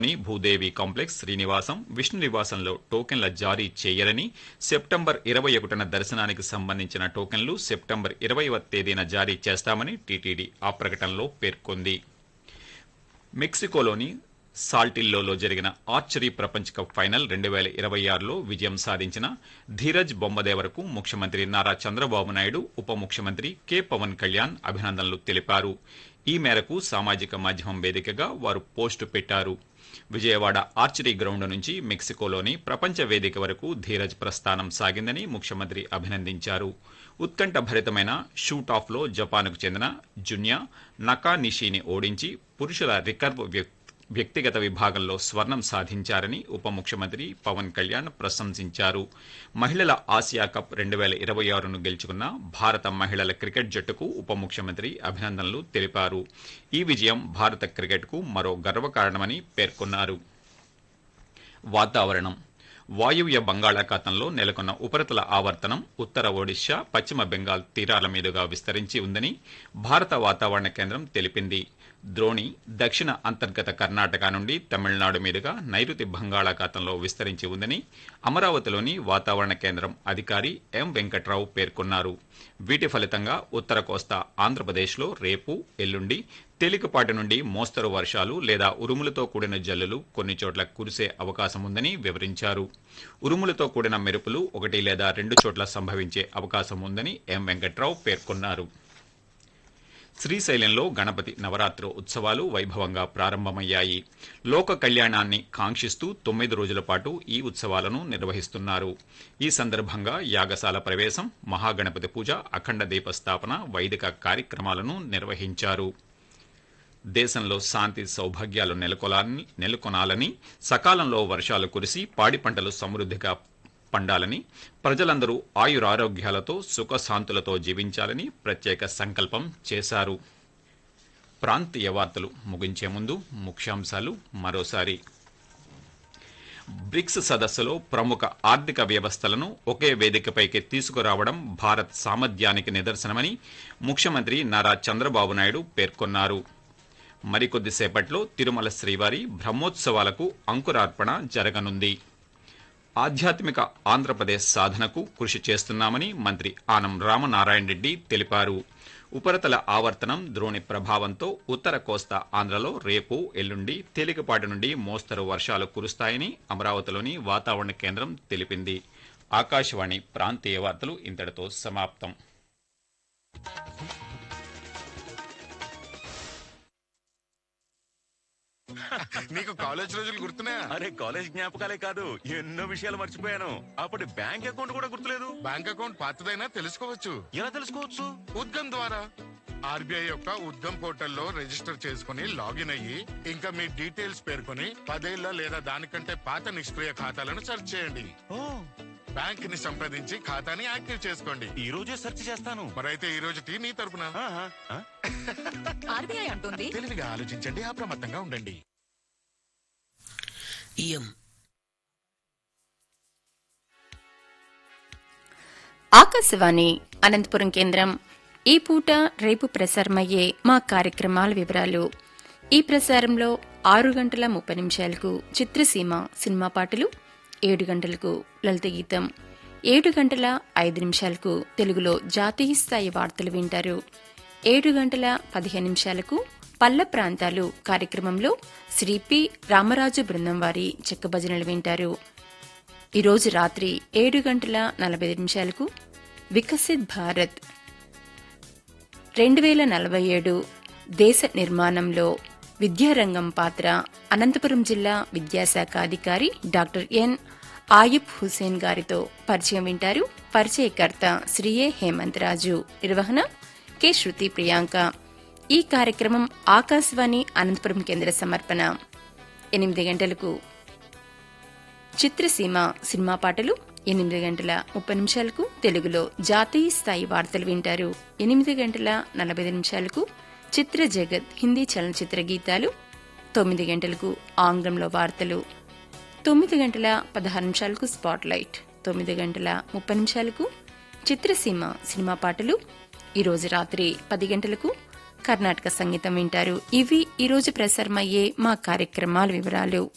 ని భూదేవి కాంప్లెక్స్ శ్రీనివాసం విష్ణు నివాసంలో టోకెన్ల జారీ చేయరని సెప్టెంబర్ ఇరవై ఒకటిన దర్శనానికి సంబంధించిన టోకెన్లు సెప్టెంబర్ ఇరవైవ తేదీన జారీ చేస్తామని టీటీడీ ఆ ప్రకటనలో పేర్కొంది మెక్సికోలోని సాల్టిల్లోలో జరిగిన ఆర్చరీ ప్రపంచ కప్ ఫైనల్ రెండు వేల ఇరవై ఆరులో విజయం సాధించిన ధీరజ్ బొమ్మదేవరకు ముఖ్యమంత్రి నారా చంద్రబాబు నాయుడు ఉప ముఖ్యమంత్రి కె పవన్ కళ్యాణ్ అభినందనలు తెలిపారు ఈ మేరకు సామాజిక మాధ్యమం వేదికగా వారు పోస్టు పెట్టారు విజయవాడ ఆర్చరీ గ్రౌండ్ నుంచి మెక్సికోలోని ప్రపంచ వేదిక వరకు ధీరజ్ ప్రస్థానం సాగిందని ముఖ్యమంత్రి అభినందించారు ఉత్కంఠ భరితమైన షూట్ ఆఫ్లో జపాన్కు చెందిన జున్యా నకా నిషీని ఓడించి పురుషుల రికర్వ్ వ్యక్- వ్యక్తిగత విభాగంలో స్వర్ణం సాధించారని ఉప ముఖ్యమంత్రి పవన్ కళ్యాణ్ ప్రశంసించారు మహిళల ఆసియా కప్ రెండు వేల ఇరవై ఆరును గెలుచుకున్న భారత మహిళల క్రికెట్ జట్టుకు ఉప ముఖ్యమంత్రి అభినందనలు తెలిపారు ఈ విజయం భారత క్రికెట్కు మరో గర్వకారణమని పేర్కొన్నారు వాతావరణం వాయువ్య బంగాళాఖాతంలో నెలకొన్న ఉపరితల ఆవర్తనం ఉత్తర ఒడిశా పశ్చిమ బెంగాల్ తీరాల మీదుగా విస్తరించి ఉందని భారత వాతావరణ కేంద్రం తెలిపింది ద్రోణి దక్షిణ అంతర్గత కర్ణాటక నుండి తమిళనాడు మీదుగా నైరుతి బంగాళాఖాతంలో విస్తరించి ఉందని అమరావతిలోని వాతావరణ కేంద్రం అధికారి ఎం వెంకట్రావు పేర్కొన్నారు వీటి ఫలితంగా ఉత్తర కోస్తా ఆంధ్రప్రదేశ్లో రేపు ఎల్లుండి తేలికపాటి నుండి మోస్తరు వర్షాలు లేదా ఉరుములతో కూడిన జల్లులు కొన్ని చోట్ల కురిసే అవకాశం ఉందని వివరించారు ఉరుములతో కూడిన మెరుపులు ఒకటి లేదా రెండు చోట్ల సంభవించే అవకాశం ఉందని ఎం వెంకట్రావు పేర్కొన్నారు శ్రీశైలంలో గణపతి నవరాత్రి ఉత్సవాలు వైభవంగా ప్రారంభమయ్యాయి లోక కళ్యాణాన్ని కాంక్షిస్తూ తొమ్మిది రోజుల పాటు ఈ ఉత్సవాలను నిర్వహిస్తున్నారు ఈ సందర్భంగా యాగశాల ప్రవేశం మహాగణపతి పూజ అఖండ దీపస్థాపన వైదిక కార్యక్రమాలను నిర్వహించారు దేశంలో శాంతి సౌభాగ్యాలు నెలకొలాలని నెలకొనాలని సకాలంలో వర్షాలు కురిసి పాడి పంటలు సమృద్ధిగా పండాలని ప్రజలందరూ ఆయురారోగ్యాలతో సుఖశాంతులతో జీవించాలని ప్రత్యేక సంకల్పం చేశారు ప్రాంతీయ వార్తలు ముగించే ముందు ముఖ్యాంశాలు మరోసారి బ్రిక్స్ సదస్సులో ప్రముఖ ఆర్థిక వ్యవస్థలను ఒకే వేదికపైకి తీసుకురావడం భారత్ సామర్థ్యానికి నిదర్శనమని ముఖ్యమంత్రి నారా చంద్రబాబు నాయుడు పేర్కొన్నారు మరికొద్దిసేపట్లో తిరుమల శ్రీవారి బ్రహ్మోత్సవాలకు అంకురార్పణ జరగనుంది ఆధ్యాత్మిక ఆంధ్రప్రదేశ్ సాధనకు కృషి చేస్తున్నామని మంత్రి ఆనం రామనారాయణ రెడ్డి తెలిపారు ఉపరితల ఆవర్తనం ద్రోణి ప్రభావంతో ఉత్తర కోస్తా ఆంధ్రలో రేపు ఎల్లుండి తేలికపాటి నుండి మోస్తరు వర్షాలు కురుస్తాయని అమరావతిలోని వాతావరణ కేంద్రం తెలిపింది ఆకాశవాణి ప్రాంతీయ వార్తలు ఇంతటితో సమాప్తం నీకు కాలేజ్ రోజులు గుర్తున్నాయా అరే కాలేజ్ జ్ఞాపకాలే కాదు ఎన్నో విషయాలు మర్చిపోయాను అప్పటి బ్యాంక్ అకౌంట్ కూడా గుర్తులేదు బ్యాంక్ అకౌంట్ పాతదైనా తెలుసుకోవచ్చు ఎలా తెలుసుకోవచ్చు ఉద్గమ్ ద్వారా ఆర్బీఐ యొక్క ఉద్గమ్ పోర్టల్లో రిజిస్టర్ చేసుకుని లాగిన్ అయ్యి ఇంకా మీ డీటెయిల్స్ పేర్కొని పదేళ్ల లేదా దానికంటే పాత నిష్క్రియ ఖాతాలను సెర్చ్ చేయండి ఓ బ్యాంక్ ని సంప్రదించి ఖాతాని యాక్టివ్ చేసుకోండి ఈ రోజే సెర్చ్ చేస్తాను మరైతే ఈ రోజుటి నీ తరపున ఆహా, ఆ? ఆర్బీఐ అంటుంది తెలివిగా ఆలోచించండి అప్రమత్తంగా ఉండండి ఇయం ఆకాశవాణి అనంతపురం కేంద్రం ఈ పూట రేపు ప్రసారమయ్యే మా కార్యక్రమాల వివరాలు ఈ ప్రసారంలో ఆరు గంటల ముప్పై నిమిషాలకు చిత్రసీమ సినిమా పాటలు ఏడు గంటలకు లలిత గీతం ఏడు గంటల ఐదు నిమిషాలకు తెలుగులో జాతీయ స్థాయి వార్తలు వింటారు ఏడు గంటల పదిహేను నిమిషాలకు పల్ల ప్రాంతాలు కార్యక్రమంలో శ్రీ పి రామరాజు బృందం వారి చెక్క భజనలు వింటారు ఈరోజు రాత్రి ఏడు గంటల నలభై ఐదు నిమిషాలకు వికసిత్ భారత్ రెండు వేల నలభై ఏడు దేశ నిర్మాణంలో విద్యారంగం పాత్ర అనంతపురం జిల్లా విద్యాశాఖ అధికారి డాక్టర్ ఎన్ ఆయుబ్ హుసేన్ గారితో పరిచయం వింటారు పరిచయకర్త శ్రీ ఏ హేమంత్ రాజు నిర్వహణ కె శృతి ప్రియాంక ఈ కార్యక్రమం ఆకాశవాణి అనంతపురం కేంద్ర సమర్పణ ఎనిమిది గంటలకు చిత్రసీమ సినిమా పాటలు ఎనిమిది గంటల ముప్పై నిమిషాలకు తెలుగులో జాతీయ స్థాయి వార్తలు వింటారు ఎనిమిది గంటల నలభై ఐదు నిమిషాలకు చిత్ర జగత్ హిందీ చలనచిత్ర గీతాలు తొమ్మిది గంటలకు ఆంగ్లంలో వార్తలు తొమ్మిది గంటల పదహారు నిమిషాలకు స్పాట్ లైట్ తొమ్మిది గంటల ముప్పై నిమిషాలకు చిత్రసీమ సినిమా పాటలు ఈరోజు రాత్రి పది గంటలకు కర్ణాటక సంగీతం వింటారు ఇవి ఈరోజు ప్రసారమయ్యే మా కార్యక్రమాల వివరాలు